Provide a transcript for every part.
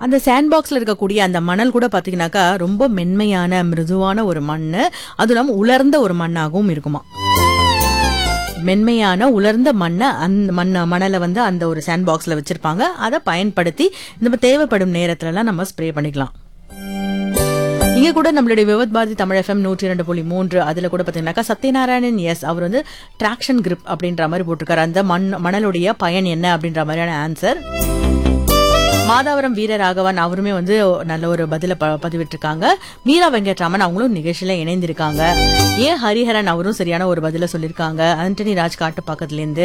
அந்த சாண்ட் பாக்ஸ்ல இருக்கக்கூடிய அந்த மணல் கூட பாத்தீங்கன்னாக்கா ரொம்ப மென்மையான மிருதுவான ஒரு மண் அதுவும் இல்லாம உலர்ந்த ஒரு மண்ணாகவும் இருக்குமா மென்மையான உலர்ந்த மண்ணை அந்த மண்ண மணலை வந்து அந்த ஒரு சாண்ட் பாக்ஸ்ல வச்சிருப்பாங்க அதை பயன்படுத்தி நம்ம தேவைப்படும் நேரத்துலலாம் நம்ம ஸ்ப்ரே பண்ணிக்கலாம் இங்க கூட நம்மளுடைய விவத் பாரதி தமிழ் எஃப்எம் நூற்றி இரண்டு புள்ளி மூன்று அதுல கூட பாத்தீங்கன்னாக்கா சத்யநாராயணன் எஸ் அவர் வந்து டிராக்ஷன் கிரிப் அப்படின்ற மாதிரி போட்டிருக்காரு அந்த மண் மணலுடைய பயன் என்ன அப்படின்ற மாதிரியான ஆன்சர் மாதாவரம் வீரராகவன் அவருமே வந்து நல்ல ஒரு பதில ப- பதிவிட்டிருக்காங்க மீரா வெங்கட்ராமன் அவங்களும் நிகழ்ச்சியில இணைந்திருக்காங்க ஏ ஹரிஹரன் அவரும் சரியான ஒரு பதில சொல்லியிருக்காங்க ஆண்டனி ராஜ் காட்டு பக்கத்துல இருந்து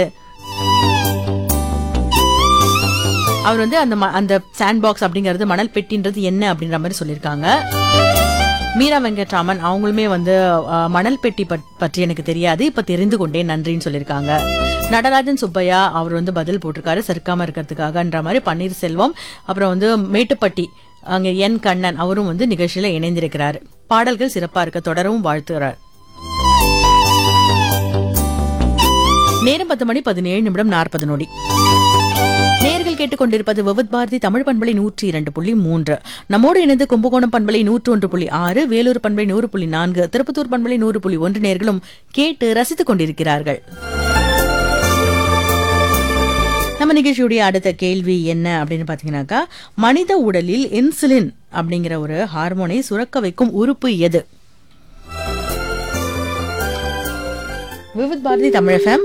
அவர் வந்து அந்த ம- அந்த சாண்ட் பாக்ஸ் அப்படிங்கிறது மணல் பெட்டின்றது என்ன அப்படின்ற மாதிரி சொல்லியிருக்காங்க மீரா வெங்கட்ராமன் அவங்களுமே வந்து அஹ், மணல் பெட்டி பட்- பற்றி எனக்கு தெரியாது இப்ப தெரிந்து கொண்டேன் நன்றின்னு சொல்லியிருக்காங்க நடராஜன் சுப்பையா அவர் வந்து பதில் போட்டிருக்காரு சறுக்காம இருக்கிறதுக்காகன்ற மாதிரி பன்னீர்செல்வம் அப்புறம் வந்து மேட்டுப்பட்டி அங்க என் கண்ணன் அவரும் வந்து நிகழ்ச்சியில இணைந்திருக்கிறாரு பாடல்கள் சிறப்பா இருக்க தொடரவும் வாழ்த்துகிறார் நேரம் பத்து மணி பதினேழு நிமிடம் நாற்பது நொடி நேர்கள் கேட்டுக்கொண்டிருப்பது விவத் பாரதி தமிழ் பண்பலை நூற்றி இரண்டு புள்ளி மூன்று நம்மோடு இணைந்து கும்பகோணம் பண்பலை நூற்று ஒன்று புள்ளி ஆறு வேலூர் பண்பலை நூறு புள்ளி நான்கு திருப்பத்தூர் பண்பலை நூறு புள்ளி ஒன்று நேர்களும் கேட்டு ரசித்துக் கொண்டிருக்கிறார்கள் நம்ம நிகழ்ச்சியுடைய அடுத்த கேள்வி என்ன அப்படின்னு பாத்தீங்கன்னாக்கா மனித உடலில் இன்சுலின் அப்படிங்கிற ஒரு ஹார்மோனை சுரக்க வைக்கும் உறுப்பு எது Vividh Bharati Tamil FM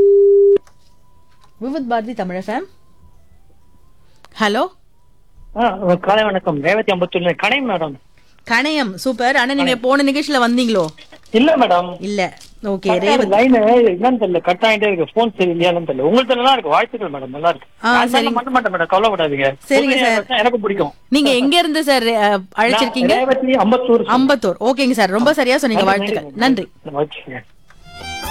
Vividh Bharati Tamil FM hello ஆ, காலை வணக்கம் ரேவதி அம்பத்தூர்ல கடை மேடம் கணையம் சூப்பர் ஆனா நீங்க போன நிகழ்ச்சியில வந்தீங்களோ இல்ல மேடம் இல்ல ஓகே ரேவதி லைன் என்னன்னு தெரியல கட் ஆகிட்டே இருக்கு போன் சரி இல்லையான்னு தெரியல உங்களுக்கு நல்லா இருக்கு வாழ்த்துக்கள் மேடம் நல்லா இருக்கு ஆ, நான் சரிங்க. பண்ண மாட்டேன் மேடம் கவலைப்படாதீங்க சரிங்க புதுமையா சார். இருந்தா எனக்கு பிடிக்கும் நீங்க எங்க இருந்து சார் அஹ், அழைச்சிருக்கீங்க நான் ரேவதி அம்பத்தூர் அம்பத்தூர் ஓகேங்க சார் ரொம்ப சரியா சொன்னீங்க வாழ்த்துக்கள் நன்றி வச்சுக்கங்க